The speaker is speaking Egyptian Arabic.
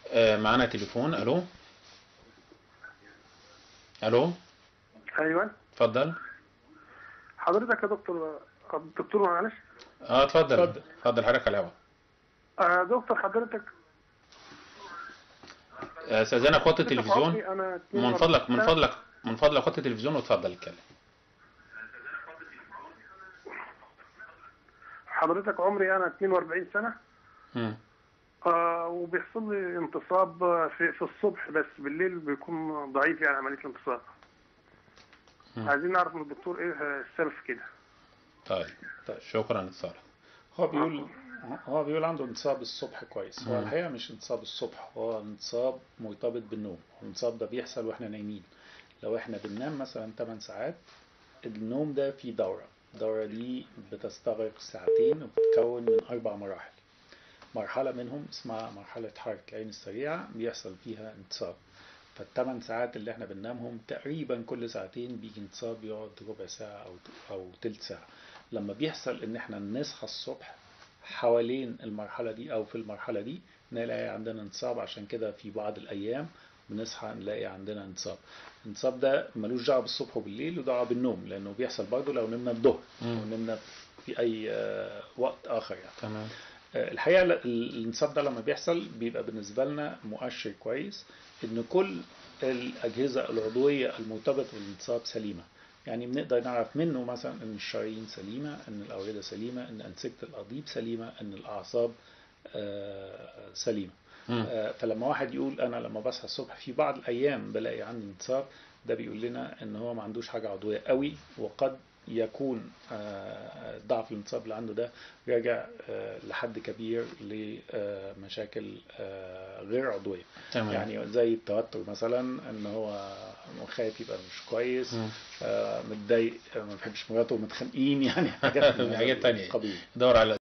آه، معانا تليفون الو الو ايوه اتفضل حضرتك يا دكتور دكتور معلش اه اتفضل اتفضل. اتفضل حضرتك على الهواء آه دكتور حضرتك آه، استاذنك وطي التلفزيون عمري انا 42 من فضلك من سنة. فضلك من فضلك وطي التلفزيون واتفضل اتكلم حضرتك عمري انا 42 سنه مم. آه وبيحصل لي انتصاب في في الصبح بس بالليل بيكون ضعيف يعني عمليه الانتصاب مم. عايزين نعرف من الدكتور ايه السبب في كده طيب طيب. شكرا اتصالك هو بيقول هو بيقول عنده انتصاب الصبح كويس هو مم. الحقيقة مش انتصاب الصبح هو انتصاب مرتبط بالنوم الانتصاب ده بيحصل واحنا نايمين لو احنا بننام مثلا 8 ساعات النوم ده فيه دورة الدورة دي بتستغرق ساعتين وبتتكون من أربع مراحل مرحلة منهم اسمها مرحلة حركة العين السريعة بيحصل فيها انتصاب فالثمان ساعات اللي احنا بننامهم تقريبا كل ساعتين بيجي انتصاب يقعد ربع ساعة أو أو تلت ساعة لما بيحصل إن احنا نصحى الصبح حوالين المرحلة دي أو في المرحلة دي نلاقي عندنا انتصاب عشان كده في بعض الأيام بنصحى نلاقي عندنا انتصاب الانتصاب ده ملوش دعوة بالصبح وبالليل ودعوة بالنوم لأنه بيحصل برضه لو نمنا الظهر مم. أو نمنا في أي آه، وقت آخر يعني تمام آه، الحقيقة ال- الانتصاب ده لما بيحصل بيبقى بالنسبة لنا مؤشر كويس إن كل الأجهزة العضوية المرتبطة بالانتصاب سليمة يعني بنقدر نعرف منه مثلا إن الشرايين سليمة إن الأوردة سليمة إن أنسجة القضيب سليمة إن الأعصاب آه، سليمة مم. آه، فلما واحد يقول أنا لما بصحى الصبح في بعض الأيام بلاقي عندي انتصاب ده بيقول لنا إن هو ما عندوش حاجة عضوية قوي وقد يكون آه، ضعف الانتصاب اللي عنده ده راجع آه، لحد كبير لمشاكل غير عضوية تمام يعني زي التوتر مثلا ان هو خايف يبقى مش كويس مم. آه، متضايق آه، ما بيحبش مراته متخانقين يعني حاجات من هذا حاجات تانية. القبيل دور على